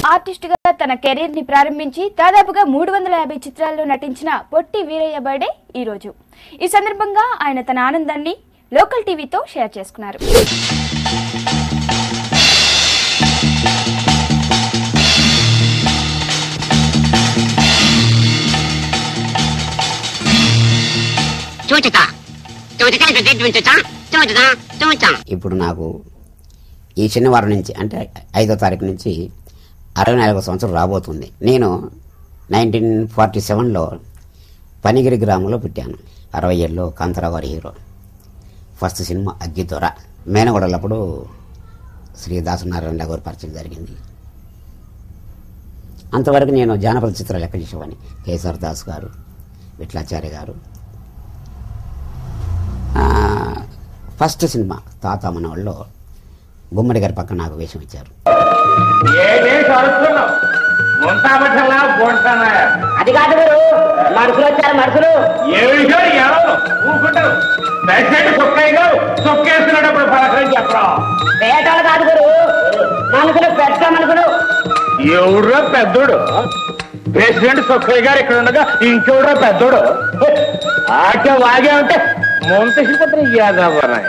Artist గా తన career ని ప్రారంభించి దాదాపుగా మూడు వందల యాభై చిత్రాల్లో నటించిన పొట్టి వీరయ్య బర్త్డే ఈ రోజు ఈ సందర్భంగా ఆయన తన ఆనందాన్ని లోకల్ టీవీతో షేర్ చేసుకున్నారు చూచుతా చూచుతా చూచుతా చూచుతా చూచా ఇప్పుడు నాకు ఈ శనివారం నుంచి అంటే ఐదో తారీఖు నుంచి అరవై నాలుగో సంవత్సరం రాబోతుంది నేను నైన్టీన్ ఫార్టీ సెవెన్లో పనిగిరి గ్రామంలో పుట్టాను అరవై ఏళ్ళలో కాంతారావు గారి హీరో ఫస్ట్ సినిమా అగ్గిదొర మేనగొడలప్పుడు శ్రీ దాసనారాయణ గారి పరిచయం జరిగింది అంతవరకు నేను జానపద చిత్రాలు లెక్క చేసేవాడిని కేసర్ దాస్ గారు విట్లాచార్య గారు ఆ, ఫస్ట్ సినిమా తాత మనవాళ్ళలో గుమ్మడి గారి పక్కన నాకు వేషం ఇచ్చారు ఏదేం అరుస్తున్నావు ముంతాబట్టలా బోంటానా అది కాదు గురు మనుషులు వచ్చారు మనుషులు ఏమిటో ఎవరు ఊరుకుంటారు ప్రెసిడెంట్ సుక్కయ్య గారు సుక్కేస్తున్నప్పుడు పలకరించి చెప్పరా పేటలు కాదు గురు మనుషులు పెద్ద మనుషులు ఎవడో పెద్దోడు ప్రెసిడెంట్ సుక్కయ్య గారు ఇక్కడ ఉండగా ఇంకెవడో పెద్దోడు ఆట వాగే ఉంటే ముంతశిపత్రి యాదవరాయ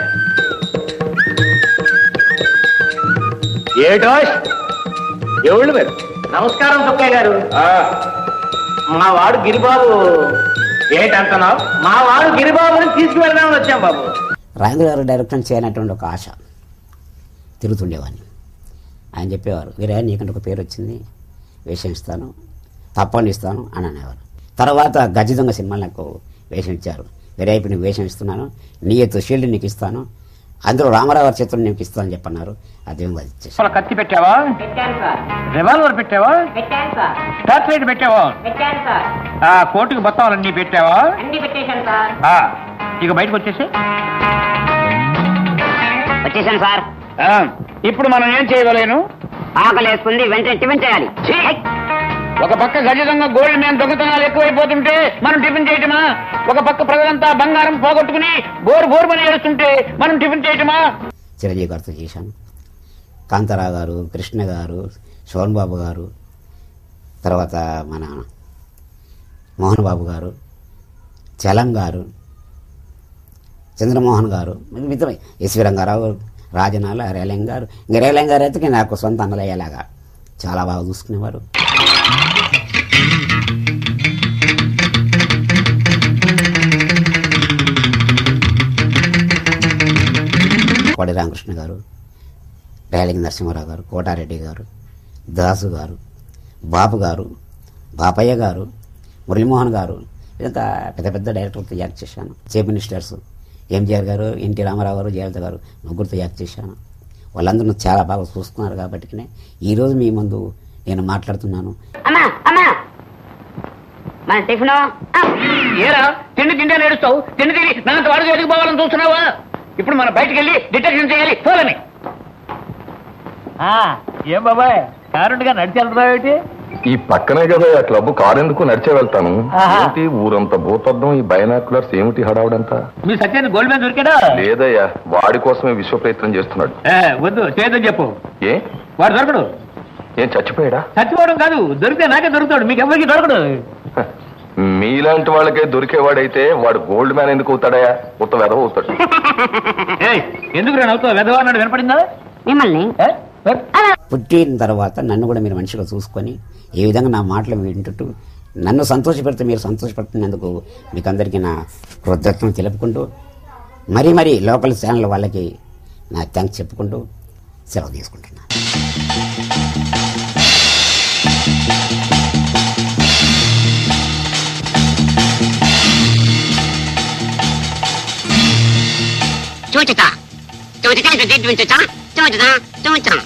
ఏటో ఎవళ్ళు మీరు నమస్కారం సుక్కయ్య గారు మా వాడు గిరిబాబు ఏంటంటున్నావు మా వాడు గిరిబాబుని తీసుకువెళ్దామని వచ్చాం బాబు రాజేంద్ర గారు డైరెక్షన్ చేయనటువంటి ఒక ఆశ తిరుగుతుండేవాడిని ఆయన చెప్పేవారు వీరే నీకంటే ఒక పేరు వచ్చింది వేషం ఇస్తాను తప్పని ఇస్తాను అని అనేవారు తర్వాత గజ దొంగ సినిమాలు నాకు వేషం ఇచ్చారు వేరే ఇప్పుడు నీకు వేషం ఇస్తున్నాను నీ ఎత్తు షీల్డ్ నీకు ఇస్తాను అందులో రామారావు గారి చిత్రం నీకు ఇస్తానని చెప్పన్నారు అదేం అది ఇచ్చేసి అసలు కత్తి పెట్టావా పెట్టాను సార్ రివాల్వర్ పెట్టావా పెట్టాను సార్ టార్చ్ లైట్ పెట్టావా పెట్టాను సార్ ఆ కోటుకు బత్తాలన్నీ పెట్టావా అన్ని పెట్టేశాను సార్ ఆ, ఇక బయటకు వచ్చేసి వచ్చేసాను సార్ ఆ, ఇప్పుడు మనం ఏం చేయగలేను ఆకలి వేసుకుంది వెంటనే టిఫిన్ చేయాలి ఒక పక్క ఖచ్చితంగా గోల్డ్ మ్యాన్ దొంగతనాలు ఎక్కువైపోతుంటే మనం టిఫిన్ చేయటమా ఒక పక్క ప్రజలంతా బంగారం పోగొట్టుకుని బోరు బోరు పని ఏడుస్తుంటే మనం టిఫిన్ చేయటమా చిరంజీవి గారితో చేశాను కాంతారావు గారు కృష్ణ గారు శోభన్ బాబు గారు తర్వాత మన మోహన్ బాబు గారు చలం గారు చంద్రమోహన్ గారు మిత్రం ఎస్వి రంగారావు రాజనాల రేలం గారు ఇంకా రేలం గారు అయితే నాకు సొంత అన్నలయ్యేలాగా చాలా బాగా చూసుకునేవారు కోడి రామకృష్ణ గారు రేలింగి నరసింహారావు గారు కోటారెడ్డి గారు దాసు గారు బాపు గారు బాపయ్య గారు మురళీమోహన్ గారు ఇదంతా పెద్ద పెద్ద డైరెక్టర్లతో యాక్ట్ చేశాను చీఫ్ మినిస్టర్స్ ఎంజిఆర్ గారు ఎన్టీ రామారావు గారు జయలలిత గారు ముగ్గురితో యాక్ట్ చేశాను వాళ్ళందరూ నన్ను చాలా బాగా చూసుకున్నారు కాబట్టి ఈరోజు మీ ముందు నేను మాట్లాడుతున్నాను అమ్మా అమ్మా మన టిఫిన్ ఏరా తిండి తిండి అని ఏడుస్తావు తిండి తిండి నాంత వాడికి ఎదుగు పోవాలని చూస్తున్నావా ఇప్పుడు మనం బయటికి వెళ్ళి డిటెక్షన్ చేయాలి పోలని ఏం బాబాయ్ కారుండగా నడిచి వెళ్తున్నావు ఈ పక్కనే కదా ఆ క్లబ్ కారు ఎందుకు నడిచే వెళ్తాను ఆహా. ఏంటి ఊరంతా భూతద్దం ఈ బైనాక్యులర్స్ ఏమిటి హడావుడంతా మీ సత్యాన్ని గోల్డ్ మ్యాన్ దొరికాడా లేదయ్యా వాడి కోసమే విశ్వ ప్రయత్నం చేస్తున్నాడు ఏ, వద్దు చేద్దని చెప్పు ఏ వాడు దొరకడు ఏం చచ్చిపోయాడా చచ్చిపోవడం కాదు దొరికితే నాకే దొరుకుతాడు మీకు ఎవరికి దొరకడు హ, మీలాంటి వాళ్ళకే దొరికేవాడైతే వాడు గోల్డ్ మ్యాన్ ఎందుకు అవుతాడయా ఉత్త వెధవ అవుతాడు ఏయ్, ఎందుకు నేను అవుతావు వెధవా అన్నాడు వినపడిందా మిమ్మల్ని ఏ? ఏ? పుట్టిన తర్వాత నన్ను కూడా మీరు మనిషిగా చూసుకొని ఏ విధంగా నా మాటలు వింటుట్టు నన్ను సంతోషపెడితే మీరు సంతోషపెడుతున్నందుకు మీకు అందరికీ నా కృతజ్ఞతలు తెలుపుకుంటూ మరీ మరీ లోకల్ ఛానల్ వాళ్ళకి నా థ్యాంక్స్ చెప్పుకుంటూ సెలవు తీసుకుంటున్నాను చూచుతా చూచుతా చూచుతా చూచుతా చూచుతా